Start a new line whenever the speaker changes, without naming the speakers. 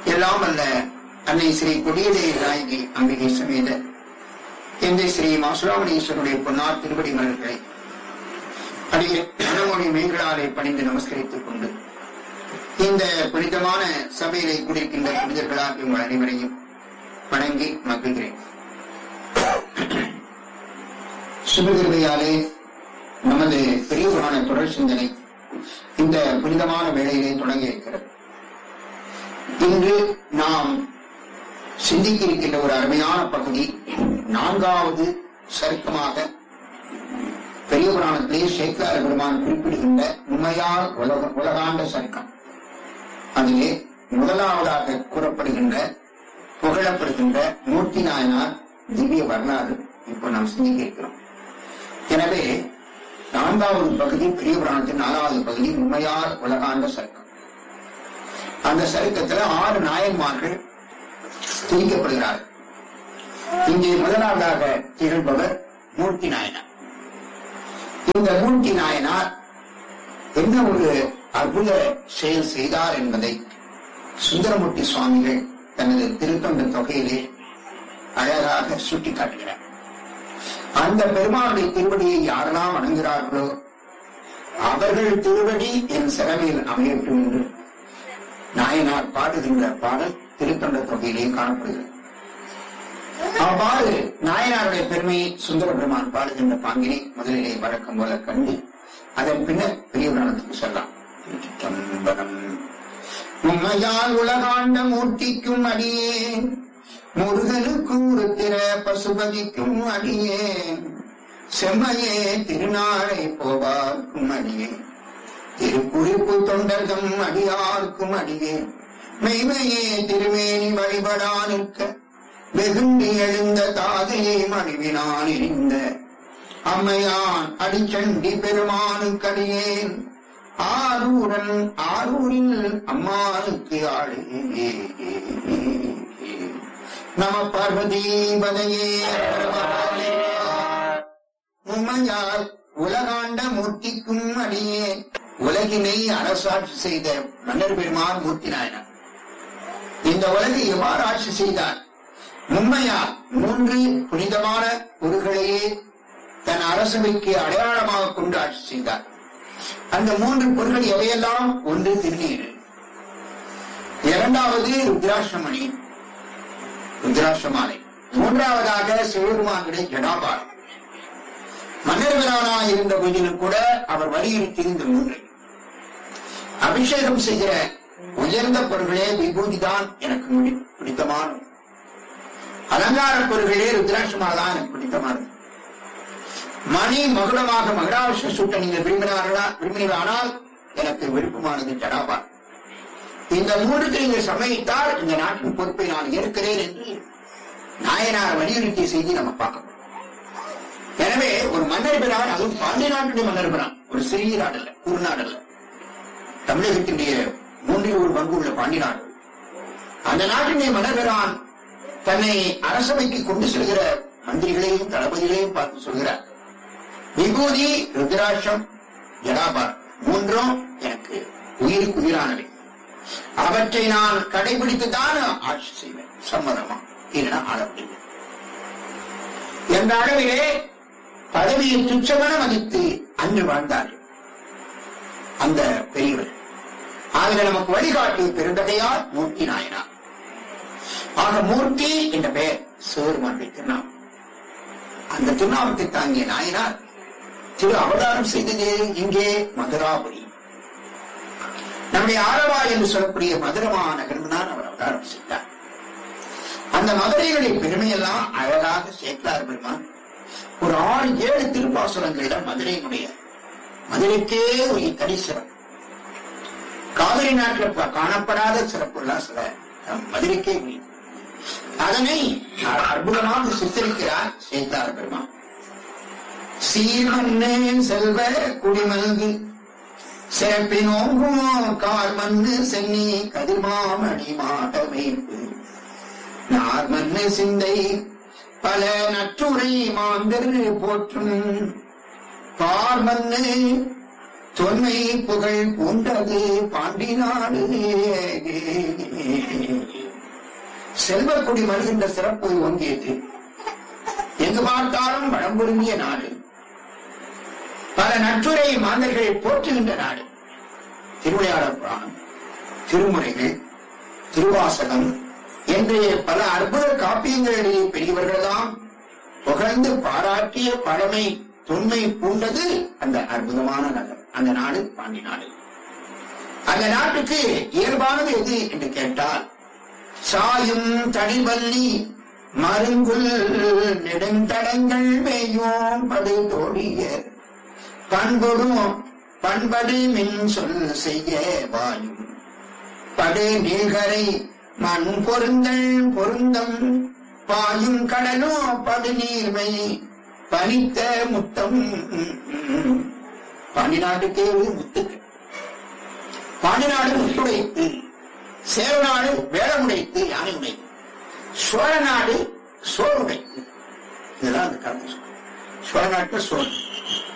எல்லாம் அல்ல அன்னை ஸ்ரீ கொடியதே நாயகி அம்பிகை சமேத எந்தை ஸ்ரீ மாசுராமணீஸ்வருடைய பொன்னார் திருவடி மலர்களை அடிய கனமொழி மெய்களாலே பணிந்து நமஸ்கரித்துக் கொண்டு இந்த புனிதமான சபையிலே கூடியிருக்கின்ற புனிதர்களாக உங்கள் அனைவரையும் வணங்கி மகிழ்கிறேன் சுபகிருவையாலே நமது பெரியவரான தொடர் சிந்தனை இந்த புனிதமான வேளையிலே தொடங்கி இருக்கிறது இன்று நாம் சிந்திக்க இருக்கின்ற ஒரு அருமையான பகுதி நான்காவது சருக்கமாக பெரிய புராணத்திலே சேக்கார பெருமான் குறிப்பிடுகின்ற உண்மையால் உலக உலகாண்ட சருக்கம் அதிலே முதலாவதாக கூறப்படுகின்ற புகழப்படுகின்ற மூர்த்தி நாயனார் திவ்ய வரலாறு இப்போ நாம் சிந்திக்க இருக்கிறோம் எனவே நான்காவது பகுதி பெரிய புராணத்தின் நாலாவது பகுதி உண்மையால் உலகாண்ட சருக்கம் அந்த சருக்கத்துல ஆறு நாயன்மார்கள் துதிக்கப்படுகிறார்கள் இங்கே முதலாவதாக திகழ்பவர் மூர்த்தி நாயனார் இந்த மூர்த்தி நாயனார் என்ன ஒரு அற்புத செயல் செய்தார் என்பதை சுந்தரமூர்த்தி சுவாமிகள் தனது திருத்தொண்ட தொகையிலே அழகாக சுட்டிக்காட்டுகிறார் அந்த பெருமாளுடைய திருவடியை யாரெல்லாம் வணங்குகிறார்களோ அவர்கள் திருவடி என் சிறமையில் அமையட்டும் என்று நாயனார் பாடுகின்ற பாடல் திருத்தொண்ட தொகையிலே காணப்படுகிறது அவ்வாறு நாயனாருடைய பெருமையை சுந்தர பெருமான் பாடுகின்ற பாங்கினை முதலிலே வழக்கம் போல கண்டு அதன் பின்னர் பெரிய புராணத்துக்கு செல்லலாம் திருச்சிற்றம்பலம். உண்மையால் உலகாண்ட மூர்த்திக்கும் அடியேன் முருகனுக்கும் ருத்திர பசுபதிக்கும் அடியேன் செம்மையே திருநாளை போவார்க்கும் அடியேன் திருக்குறிப்பு தொண்டர்தம் அடியார்க்கும் அடியேன் மெய்மையே திருமேனி வழிபடா நிற்க வெகுண்டி எழுந்த தாதையை மணிவினான் எரிந்த அம்மையான் அடிச்சண்டி பெருமானுக்கடியேன் ஆரூரன் ஆரூரில் அம்மானுக்கு ஆளே நம பார்வதீபதையே உண்மையால் உலகாண்ட மூர்த்திக்கும் அடியே உலகினை அரசாட்சி செய்த மன்னர் பெருமான் மூர்த்தி நாயனார் இந்த உலகை எவ்வாறு ஆட்சி செய்தார் உண்மையா மூன்று புனிதமான பொருள்களையே தன் அரசவைக்கு அடையாளமாக கொண்டு ஆட்சி செய்தார் அந்த மூன்று பொருள்கள் எவையெல்லாம் ஒன்று திருநீர் இரண்டாவது ருத்ராட்சமணி ருத்ராட்சமாலை மூன்றாவதாக சிவபெருமானுடைய ஜடாபாரம் மன்னர்களானா இருந்த போதிலும் கூட அவர் வலியுறுத்தி இந்த மூன்று அபிஷேகம் செய்கிற உயர்ந்த பொருள்களே விபூதிதான் எனக்கு முடி- பிடித்தமானது அலங்கார பொருள்களே ருத்ராட்சமாக தான் எனக்கு பிடித்தமானது மணி மகுடமாக மகுடாவச சூட்ட நீங்கள் விரும்பினார்களா விரும்பினீர்களானால் எனக்கு விருப்பமானது ஜடாபார் இந்த மூன்றுக்கு நீங்கள் சம்மதித்தால் இந்த நாட்டின் பொறுப்பை நான் ஏற்கிறேன் என்று நாயனார் வலியுறுத்திய செய்தி நம்ம பார்க்கணும் எனவே ஒரு மன்னர் பிரான் அதுவும் பாண்டிய நாட்டுடைய மன்னர் பிரான் ஒரு சிறிய நாடு அல்ல ஒரு நாடு அல்ல தமிழகத்தினுடைய மூன்றில் ஒரு பங்கு உள்ள பாண்டிய நாடு அந்த நாட்டினுடைய மன்னர் பிரான் தன்னை அரசவைக்கு கொண்டு செல்கிற மந்திரிகளையும் தளபதிகளையும் பார்த்து சொல்கிறார் விபூதி ருத்ராட்சம் ஜடாபார் மூன்றும் எனக்கு உயிருக்கு உயிரானவை அவற்றை நான் கடைபிடித்துத்தான் ஆட்சி செய்வேன் சம்மதமா இல்லைன்னா ஆள முடியும் என்ற அளவிலே பதவியை துச்சமென மதித்து அன்று வாழ்ந்தார்கள் அந்த பெரியவர் ஆக நமக்கு வழிகாட்டிய பெருந்தகையார் மூர்த்தி நாயனார் ஆக மூர்த்தி என்ற பெயர் சிவருமானுடைய திருநாமம் அந்த திருநாமத்தை தாங்கிய நாயனார் திரு அவதாரம் செய்தது இங்கே மதுராபுரி நம்முடைய ஆரவா என்று சொல்லக்கூடிய மதுரமா நகரம் தான் அவர் அவதாரம் செய்தார் அந்த மதுரைகளுடைய பெருமையெல்லாம் அழகாக சேர்த்தார் பெருமான் ஒரு ஆறு ஏழு திருப்பாசுரங்கள்ல மதுரையினுடைய மதுரைக்கே ஒரு தனி சிறப்பு காவிரி நாட்டில் ப- காணப்படாத சிறப்புலாம் சில நம் மதுரைக்கே உரியது அதனை அற்புதமாக சித்தரிக்கிறார் சேர்த்தார் பெருமான் சீர்மன்னே செல்வ குடிமல்கு சிறப்பினோங்குமோ கார்மன்னு சென்னி கதிர்மாமணி மாட வைப்பு நார்மன்னு சிந்தை பல நற்றுரை மாந்தர் போற்றும் பார்மன்னு தொன்மை புகழ் பூண்டது பாண்டி நாடு செல்வக்குடி வருகின்ற சிறப்பு ஓங்கியது எங்கு பார்த்தாலும் வளம் பொருந்திய நாடு பல நற்றுரை மாந்தர்கள் போற்றுகின்ற நாடு திருவிளையாடல் புராணம் திருமுறைகள் திருவாசகம் என்று பல அற்புத காப்பியங்கள் எழுதிய பெரியவர்கள்தான் புகழ்ந்து பாராட்டிய பழமை தொன்மை பூண்டது அந்த அற்புதமான நகர் அந்த நாடு பாண்டி நாடு அந்த நாட்டுக்கு இயல்பானது எது என்று கேட்டால் சாயும் தடிவல்லி மருங்குல் நெடுந்தடங்கள் மேயும் படு தோழிய பண்பொடும் பண்படு மின் சொல் செய்ய வாயும் படு நீழ்கரை மண் பொருந்தல் பொருந்தம் பாயும் கடலோ படு நீர்மை பனித்த முத்தம் பாண்டிநாட்டுக்கே ஒரு முத்துக்கள் பாண்டிநாடு முத்துடைத்து சேரநாடு வேளமுடைத்து யானை உடைத்து சோழ நாடு சோறுடைத்து இதெல்லாம் அந்த காரணம் சோழ நாட்டுல சோறு